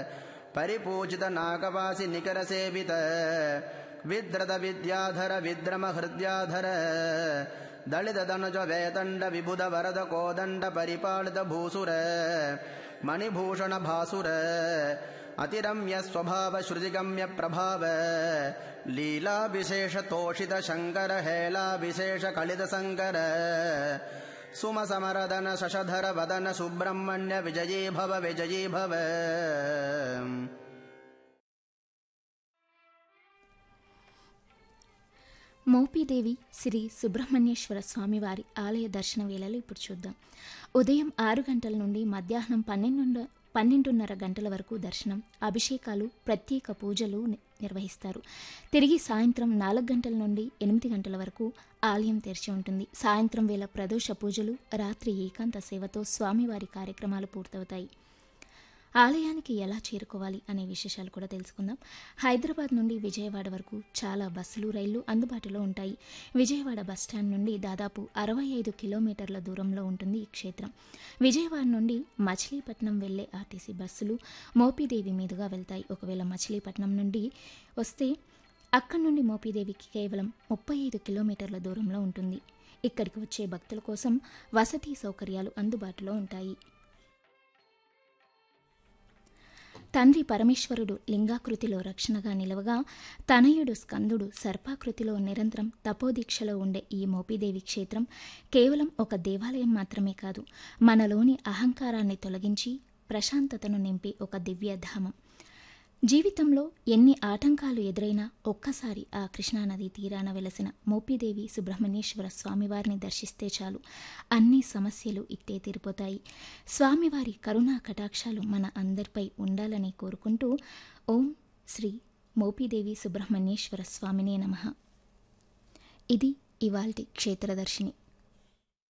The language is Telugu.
పరిపూజిత నాగవాసి నికర సేవిత విద్రత విద్యాధర విద్రమ హృద్యాధర దళిత ధనుజ వేతండ విబుధ వరద కోదండ పరిపాలిత భూసుర మణిభూషణ భాసుర అతిరమ్య స్వభావ శృతిగమ్య ప్రభావ లీలా విశేష తోషిత శంకర హేళా విశేష కలిత సంకర సుమ సమరదన శశధర వదన సుబ్రహ్మణ్య విజయీ భవ విజయీ భవ మోపిదేవి శ్రీ సుబ్రహ్మణ్యేశ్వర స్వామివారి ఆలయ దర్శన వేళలు ఇప్పుడు చూద్దాం ఉదయం ఆరు గంటల నుండి మధ్యాహ్నం పన్నెండు పన్నెండున్నర గంటల వరకు దర్శనం అభిషేకాలు ప్రత్యేక పూజలు ని- నిర్వహిస్తారు తిరిగి సాయంత్రం నాలుగు గంటల నుండి ఎనిమిది గంటల వరకు ఆలయం తెరిచి ఉంటుంది సాయంత్రం వేళ ప్రదోష పూజలు రాత్రి ఏకాంత సేవతో స్వామివారి కార్యక్రమాలు పూర్తవుతాయి ఆలయానికి ఎలా చేరుకోవాలి అనే విశేషాలు కూడా తెలుసుకుందాం హైదరాబాద్ నుండి విజయవాడ వరకు చాలా బస్సులు రైళ్లు అందుబాటులో ఉంటాయి విజయవాడ బస్టాండ్ నుండి దాదాపు అరవై ఐదు కిలోమీటర్ల దూరంలో ఉంటుంది ఈ క్షేత్రం విజయవాడ నుండి మచిలీపట్నం వెళ్లే ఆర్టీసీ బస్సులు మోపిదేవి మీదుగా వెళ్తాయి ఒకవేళ మచిలీపట్నం నుండి వస్తే అక్కడి నుండి మోపిదేవికి కేవలం ముప్పై ఐదు కిలోమీటర్ల దూరంలో ఉంటుంది ఇక్కడికి వచ్చే భక్తుల కోసం వసతి సౌకర్యాలు అందుబాటులో ఉంటాయి తండ్రి పరమేశ్వరుడు లింగాకృతిలో రక్షణగా నిలవగా తనయుడు స్కందుడు సర్పాకృతిలో నిరంతరం తపోదీక్షలో ఉండే ఈ మోపిదేవి క్షేత్రం కేవలం ఒక దేవాలయం మాత్రమే కాదు మనలోని అహంకారాన్ని తొలగించి ప్రశాంతతను నింపే ఒక దివ్యధామం జీవితంలో ఎన్ని ఆటంకాలు ఎదురైనా ఒక్కసారి ఆ కృష్ణానది తీరాన వెలసిన మోపిదేవి సుబ్రహ్మణ్యేశ్వర స్వామివారిని దర్శిస్తే చాలు అన్ని సమస్యలు ఇట్టే తీరిపోతాయి స్వామివారి కరుణా కటాక్షాలు మన అందరిపై ఉండాలని కోరుకుంటూ ఓం శ్రీ మోపిదేవి సుబ్రహ్మణ్యేశ్వర స్వామినే నమః ఇది ఇవాల్టి క్షేత్రదర్శిని